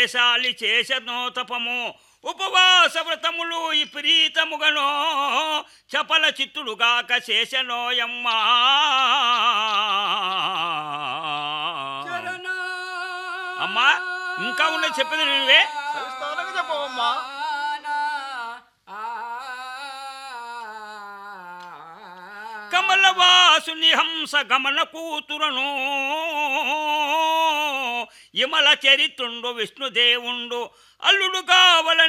దేశాలి చేసనో తపము ఉపవాస వ్రతములు విపరీతముగనో చపల చిత్తుడుగాక చేసనోయమ్మా అమ్మా ఇంకా ఉన్న చెప్పేది నువ్వే సవిస్తారంగా చెప్పవమ్మా కమలవాసుని హంస గమన కూతురను ఇమల చరిత్రుండు విష్ణుదేవుండు అల్లుడు కావల